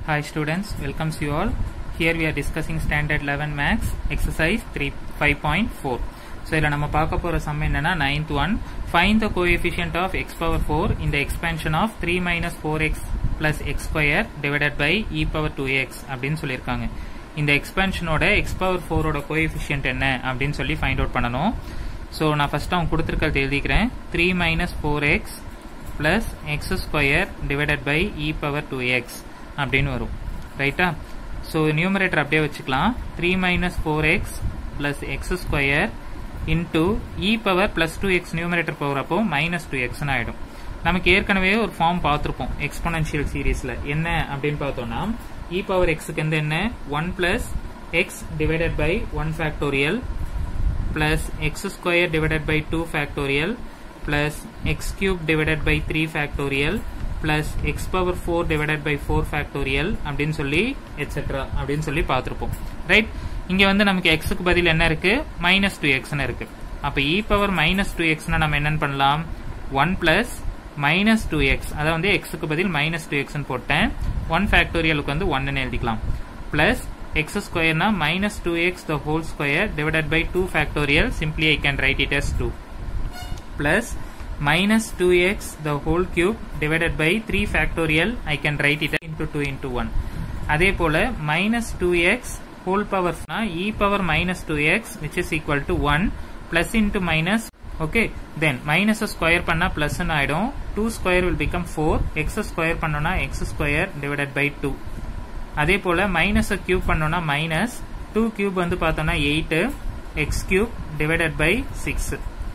Hi students, welcomes you all. Here we are discussing standard 11 max exercise 3 5.4. So இதில் நம்ம பார்க்க போற some என்னன்னா ninth one find the coefficient of x power 4 in the expansion of 3 minus 4x plus x square divided by e power 2x அப்படின்னு சொல்லியிருக்காங்க இந்த எக்ஸ்பேன்ஷனோட x power 4 ஓட coefficient என்ன அப்படின்னு சொல்லி ஃபைண்ட் அவுட் பண்ணணும் ஸோ நான் ஃபர்ஸ்ட் அவங்க கொடுத்துருக்கிறது எழுதிக்கிறேன் three minus four x plus x square divided by e power two x அப்படின்னு வரும் ரைட்டா ஸோ நியூமரேட்டர் அப்படியே வச்சுக்கலாம் three minus four x plus x square into e power plus two x numerator power அப்போ minus two எக்ஸ்னு ஆயிடும் நமக்கு ஏற்கனவே ஒரு ஃபார்ம் பார்த்துருப்போம் எக்ஸ்பொனன்ஷியல் சீரீஸ்ல என்ன அப்படின்னு பார்த்தோம்னா இ பவர் எக்ஸுக்கு வந்து என்ன one plus x divided by one factorial plus x square divided by 2 factorial plus x cube divided by 3 factorial plus x power 4 divided by 4 factorial அப்படின்னு சொல்லி etc அப்படின்னு சொல்லி பார்த்திருப்போம் ரைட் இங்க வந்து நமக்கு x க்கு பதில் என்ன இருக்கு மைனஸ் டூ எக்ஸ்னு இருக்கு அப்ப e பவர் மைனஸ் டூ எக்ஸ்னா நம்ம என்னன்னு பண்ணலாம் one plus minus two x அதை வந்து x க்கு பதில் மைனஸ் டூ எக்ஸ்னு போட்டேன் ஒன் ஃபேக்டோரியலுக்கு வந்து ஒன்னு எழுதிக்கலாம் plus x square na minus 2x the whole square divided by 2 factorial simply I can write it as 2 plus minus 2x the whole cube divided by 3 factorial I can write it into 2 into 1 அதே போல minus 2x whole power na e power minus 2x which is equal to 1 plus into minus okay then minus square பண்ணா plus ஆயிடும் 2 square will become 4 x square பண்ணோம்னா x square divided by 2 அதே போல minus cube பண்ணோம்னா minus two cube வந்து பார்த்தோம்னா eight x cube divided by six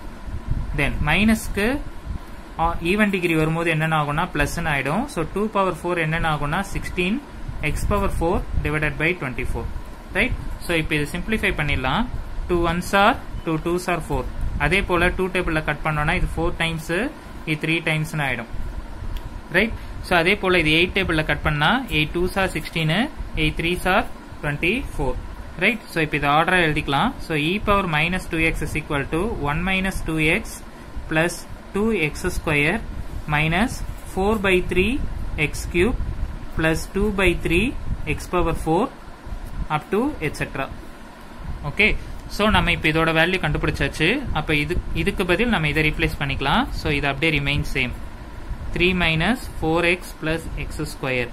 then மைனஸ்க்கு even degree வரும்போது என்னென்ன ஆகும்னா பிளஸ் ஆயிடும் ஸோ டூ பவர் ஃபோர் என்னென்ன ஆகும்னா sixteen x power four divided by twenty four right so இப்போ இது சிம்பிளிஃபை பண்ணிடலாம் two ones are two twos are four அதே போல டூ டேபிளில் கட் பண்ணோம்னா இது ஃபோர் டைம்ஸ் இது த்ரீ டைம்ஸ்னு ஆயிடும் ரைட் ஸோ அதே போல் இது எயிட் டேபிளில் கட் பண்ணால் eight two are sixteen eight three are twenty four right so இப்போ இது ஆர்டராக எழுதிக்கலாம் so e power minus two x is equal to one minus two x plus two x square minus four by three x cube plus two by three x power four up to etcetera okay so நம்ம இப்போ இதோட value கண்டுபிடிச்சாச்சு அப்போ இது இதுக்கு பதில் நம்ம இதை ரீப்ளேஸ் பண்ணிக்கலாம் ஸோ இது அப்படியே remain same 3 minus 4x plus x square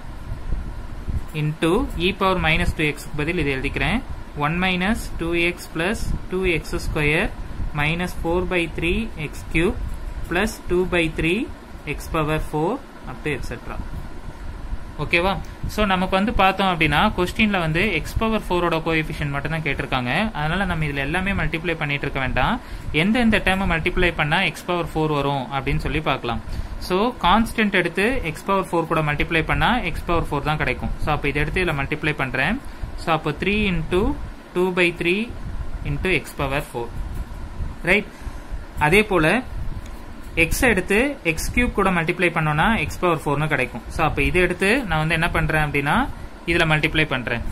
into e power minus 2x பதில் இது எழுதிக்கிறேன் 1 minus 2x plus 2x square minus 4 by 3 x cube plus 2 by 3 x power 4 up to etc. ஓகேவா ஸோ நமக்கு வந்து பார்த்தோம் அப்படின்னா கொஸ்டின்ல வந்து எக்ஸ் பவர் ஃபோரோட கோஎஃபிஷியன் மட்டும் தான் கேட்டிருக்காங்க அதனால நம்ம இதுல எல்லாமே மல்டிப்ளை பண்ணிட்டு இருக்க வேண்டாம் எந்த எந்த டேர்மை மல்டிப்ளை பண்ணா எக்ஸ் பவர் ஃபோர் வரும் அப்படின்னு சொல்லி பார்க்கலாம் ஸோ கான்ஸ்டன்ட் எடுத்து எக்ஸ் பவர் ஃபோர் கூட மல்டிப்ளை பண்ணா எக்ஸ் பவர் ஃபோர் தான் கிடைக்கும் ஸோ அப்போ இதை எடுத்து இதில் மல்டிப்ளை பண்றேன் ஸோ அப்போ three into two by three into x power four right அதே போல எக்ஸ் எடுத்து எக்ஸ் கியூப் கூட மல்டிப்ளை பண்ணோம்னா எக்ஸ் பவர் ஃபோர்னு கிடைக்கும் ஸோ அப்போ இதை எடுத்து நான் வந்து என்ன பண்றேன் அப்படின்னா இதில் மல்டிப்ளை பண்றேன்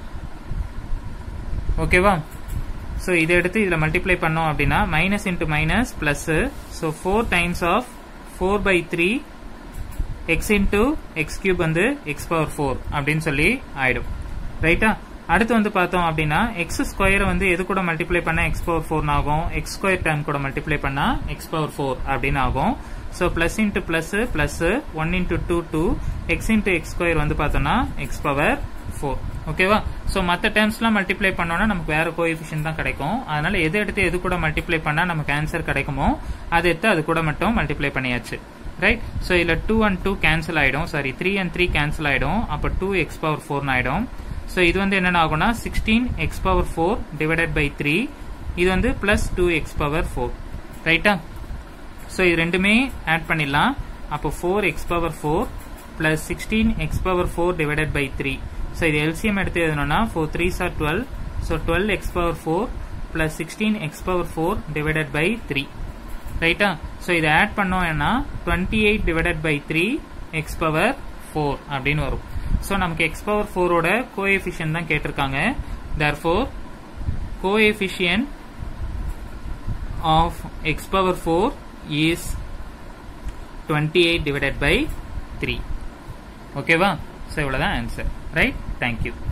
ஓகேவா ஸோ இதை எடுத்து இதில் மல்டிப்ளை பண்ணோம் அப்படின்னா minus into minus plus so four times of four by three x into x cube வந்து எக்ஸ் பவர் ஃபோர் அப்படின்னு சொல்லி ஆயிடும் ரைட்டா அடுத்து வந்து பார்த்தோம் அப்படின்னா எக்ஸ் ஸ்கொயரை வந்து எது கூட மல்டிப்ளை பண்ணா எக்ஸ் பவர் ஃபோர் ஆகும் எக்ஸ் ஸ்கொயர் டேர்ம் கூட மல்டிப்ளை பண்ணா எக்ஸ் பவர் ஃபோர் அப்படின்னு ஆகும் so plus into plus plus one into two two x into x square வந்து பார்த்தோம்னா எக்ஸ் பவர் ஃபோர் ஓகேவா ஸோ மற்ற டேர்ம்ஸ்லாம் மல்டிப்ளை பண்ணோம்னா நமக்கு வேற கோஎஃபிஷியன் தான் கிடைக்கும் அதனால எது எடுத்து எது கூட மல்டிப்ளை பண்ணா நமக்கு ஆன்சர் கிடைக்குமோ அதை எடுத்து அது கூட மட்டும் மல்டிப்ளை பண்ணியாச்சு ரைட் ஸோ இதில் டூ அண்ட் டூ கேன்சல் ஆயிடும் sorry three and three cancel ஆயிடும் அப்போ டூ எக்ஸ் பவர் ஃபோர்னு ஆயிடும் ஸோ இது வந்து என்னென்ன ஆகும்னா sixteen x power four divided by three இது வந்து plus two x power four ரைட்டா ஸோ இது ரெண்டுமே ஆட் பண்ணிடலாம் அப்போ four x power four plus sixteen x power four divided by three so இது எல்சிஎம் எடுத்து எழுதணும்னா four three sir twelve so twelve x power four plus sixteen x power four divided by three ரைட்டா so இதை add பண்ணோம்னா twenty eight divided by three x power four அப்படின்னு வரும் so நமக்கு X power ஃபோரோட coefficient தான் கேட்டிருக்காங்க there four coefficient of x power four is twenty eight divided by three ஓகேவா ஸோ இவ்வளோதான் ஆன்சர் ரைட் தேங்க்யூ